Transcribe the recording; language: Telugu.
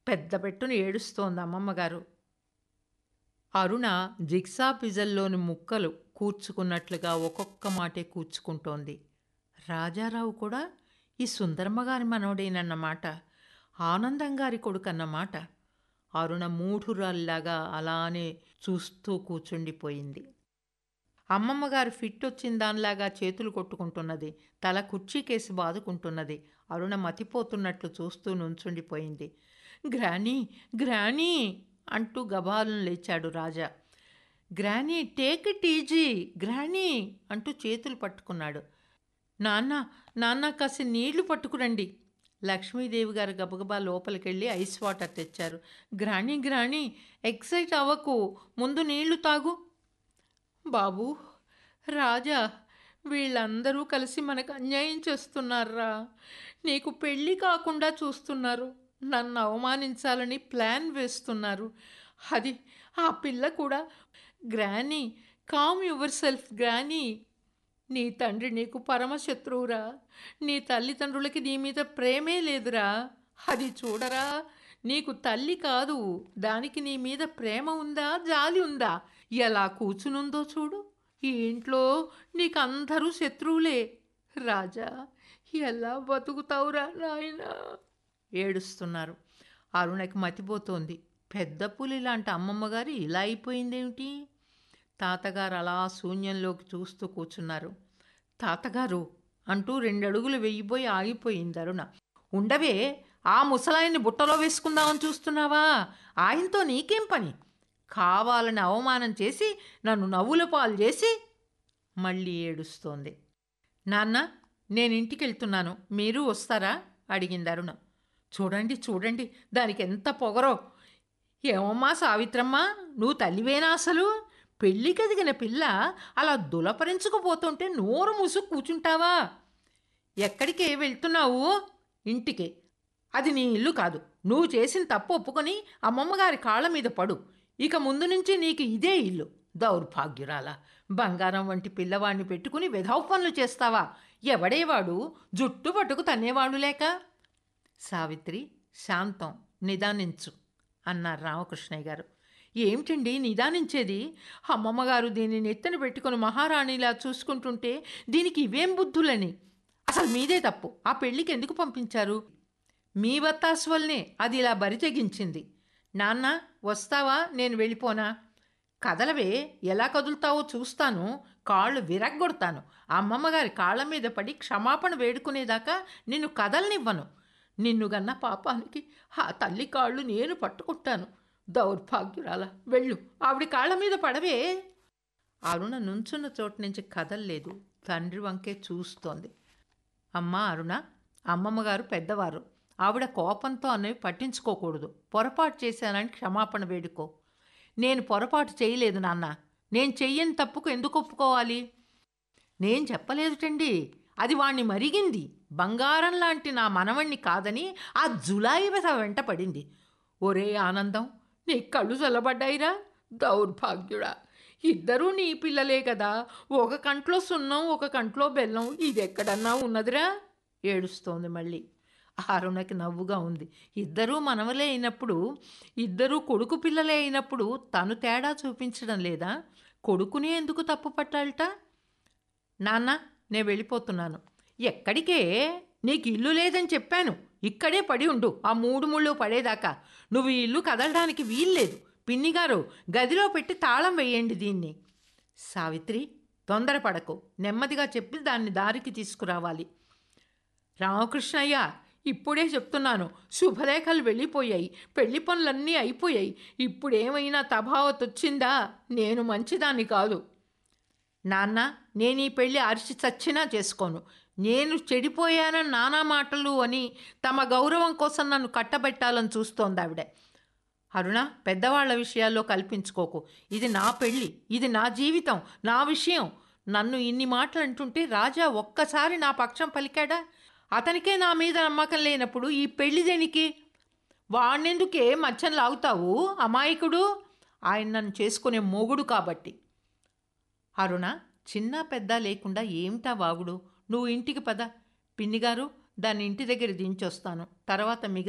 పెద్ద పెట్టున ఏడుస్తోంది అమ్మమ్మగారు అరుణ జిగ్సా పిజల్లోని ముక్కలు కూర్చుకున్నట్లుగా ఒక్కొక్క మాటే కూర్చుకుంటోంది రాజారావు కూడా ఈ సుందరమ్మగారి మనవడేనన్నమాట ఆనందం గారి కొడుకన్నమాట అరుణ మూఢురాల్లాగా అలానే చూస్తూ కూర్చుండిపోయింది అమ్మమ్మగారు ఫిట్ వచ్చిన దానిలాగా చేతులు కొట్టుకుంటున్నది తల కుర్చీకేసి బాదుకుంటున్నది అరుణ మతిపోతున్నట్లు చూస్తూ నుంచుండిపోయింది గ్రానీ గ్రానీ అంటూ గబాలను లేచాడు Raja granny take it easy granny అంటూ చేతులు పట్టుకున్నాడు నాన్న నాన్న కాసి నీళ్లు పట్టుకురండి లక్ష్మీదేవి గారు గబగబా లోపలికెళ్ళి ఐస్ వాటర్ తెచ్చారు గ్రానీ గ్రానీ ఎక్సైట్ అవ్వకు ముందు నీళ్లు తాగు బాబు రాజా వీళ్ళందరూ కలిసి మనకు అన్యాయం చేస్తున్నారా నీకు పెళ్ళి కాకుండా చూస్తున్నారు నన్ను అవమానించాలని ప్లాన్ వేస్తున్నారు అది ఆ పిల్ల కూడా granny calm yourself granny నీ తండ్రి నీకు పరమశత్రువురా నీ తల్లిదండ్రులకి నీ మీద ప్రేమే లేదురా అది చూడరా నీకు తల్లి కాదు దానికి నీ మీద ప్రేమ ఉందా జాలి ఉందా ఎలా కూర్చునుందో చూడు ఈ ఇంట్లో నీకు అందరూ శత్రువులే రాజా ఎలా బతుకుతావురా నాయనా ఏడుస్తున్నారు అరుణకి మతిపోతోంది పెద్ద పులి లాంటి అమ్మమ్మగారు ఇలా అయిపోయిందేమిటి తాతగారు అలా శూన్యంలోకి చూస్తూ కూర్చున్నారు తాతగారు అంటూ రెండడుగులు వెయ్యిపోయి ఆగిపోయింది అరుణ ఉండవే ఆ ముసలాయన్ని బుట్టలో వేసుకుందామని చూస్తున్నావా ఆయనతో నీకేం పని కావాలని అవమానం చేసి నన్ను నవ్వుల పాలు చేసి మళ్ళీ ఏడుస్తోంది నాన్న నేను ఇంటికి వెళ్తున్నాను మీరు వస్తారా అడిగింది అరుణ చూడండి చూడండి దానికి ఎంత పొగరో ఏమమ్మా సావిత్రమ్మ నువ్వు తల్లివేనా అసలు పెళ్ళికి ఎదిగిన పిల్ల అలా దులపరించుకుపోతుంటే నోరు మూసు కూర్చుంటావా ఎక్కడికి వెళ్తున్నావు ఇంటికి అది నీ ఇల్లు కాదు నువ్వు చేసిన తప్పు ఒప్పుకొని అమ్మమ్మగారి కాళ్ళ మీద పడు ఇక ముందు నుంచి నీకు ఇదే ఇల్లు దౌర్భాగ్యురాల బంగారం వంటి పిల్లవాడిని పెట్టుకుని వెధవ పనులు చేస్తావా ఎవడేవాడు జుట్టు పట్టుకు తన్నేవాడు లేక సావిత్రి శాంతం నిదానించు అన్నారు రామకృష్ణయ్య గారు ఏమిటండి నిదానించేది అమ్మమ్మగారు దీన్ని నెత్తన పెట్టుకుని మహారాణిలా చూసుకుంటుంటే దీనికి ఇవేం బుద్ధులని అసలు మీదే తప్పు ఆ పెళ్ళికి ఎందుకు పంపించారు మీ వత్తాసు వల్లనే అది ఇలా బరి తెగించింది నాన్న వస్తావా నేను వెళ్ళిపోనా కదలవే ఎలా కదులుతావో చూస్తాను కాళ్ళు విరగ్గొడతాను అమ్మమ్మగారి కాళ్ళ మీద పడి క్షమాపణ వేడుకునేదాకా నిన్ను కదలనివ్వను నిన్ను గన్న పాపానికి ఆ తల్లి కాళ్ళు నేను పట్టుకుంటాను దౌర్భాగ్యురాల వెళ్ళు ఆవిడ కాళ్ళ మీద పడవే అరుణ నుంచున్న చోటు నుంచి కదల్లేదు తండ్రి వంకే చూస్తోంది అమ్మా అరుణ అమ్మమ్మగారు పెద్దవారు ఆవిడ కోపంతో అన్నవి పట్టించుకోకూడదు పొరపాటు చేశానని క్షమాపణ వేడుకో నేను పొరపాటు చేయలేదు నాన్న నేను చెయ్యని తప్పుకు ఎందుకు ఒప్పుకోవాలి నేను చెప్పలేదుటండి అది వాణ్ణి మరిగింది బంగారం లాంటి నా మనవణ్ణి కాదని ఆ జులాయి వెస వెంట పడింది ఒరే ఆనందం నీ కళ్ళు చల్లబడ్డాయిరా దౌర్భాగ్యుడా ఇద్దరూ నీ పిల్లలే కదా ఒక కంట్లో సున్నం ఒక కంట్లో బెల్లం ఇది ఎక్కడన్నా ఉన్నదిరా ఏడుస్తోంది మళ్ళీ అరుణకి నవ్వుగా ఉంది ఇద్దరూ మనవలే అయినప్పుడు ఇద్దరూ కొడుకు పిల్లలే అయినప్పుడు తను తేడా చూపించడం లేదా కొడుకునే ఎందుకు తప్పు పట్టాలట నాన్న నేను వెళ్ళిపోతున్నాను ఎక్కడికే నీకు ఇల్లు లేదని చెప్పాను ఇక్కడే పడి ఉండు ఆ మూడు ముళ్ళు పడేదాకా నువ్వు ఈ ఇల్లు కదలడానికి వీల్లేదు పిన్నిగారు గదిలో పెట్టి తాళం వేయండి దీన్ని సావిత్రి తొందరపడకు నెమ్మదిగా చెప్పి దాన్ని దారికి తీసుకురావాలి రామకృష్ణయ్య ఇప్పుడే చెప్తున్నాను శుభలేఖలు వెళ్ళిపోయాయి పెళ్లి పనులన్నీ అయిపోయాయి ఇప్పుడేమైనా తఫావత్ వచ్చిందా నేను మంచిదాన్ని కాదు నాన్న నేను ఈ పెళ్ళి అరిచి చచ్చినా చేసుకోను నేను చెడిపోయానని నానా మాటలు అని తమ గౌరవం కోసం నన్ను కట్టబెట్టాలని చూస్తోంది ఆవిడ అరుణ పెద్దవాళ్ల విషయాల్లో కల్పించుకోకు ఇది నా పెళ్ళి ఇది నా జీవితం నా విషయం నన్ను ఇన్ని మాటలు అంటుంటే రాజా ఒక్కసారి నా పక్షం పలికాడా అతనికే నా మీద నమ్మకం లేనప్పుడు ఈ పెళ్లి దేనికి వాణ్ణెందుకే మచ్చని లాగుతావు అమాయకుడు ఆయన నన్ను చేసుకునే మొగుడు కాబట్టి అరుణ చిన్న పెద్ద లేకుండా ఏమిటా వాగుడు నువ్వు ఇంటికి పద పిన్నిగారు దాన్ని ఇంటి దగ్గర దించొస్తాను తర్వాత మిగతా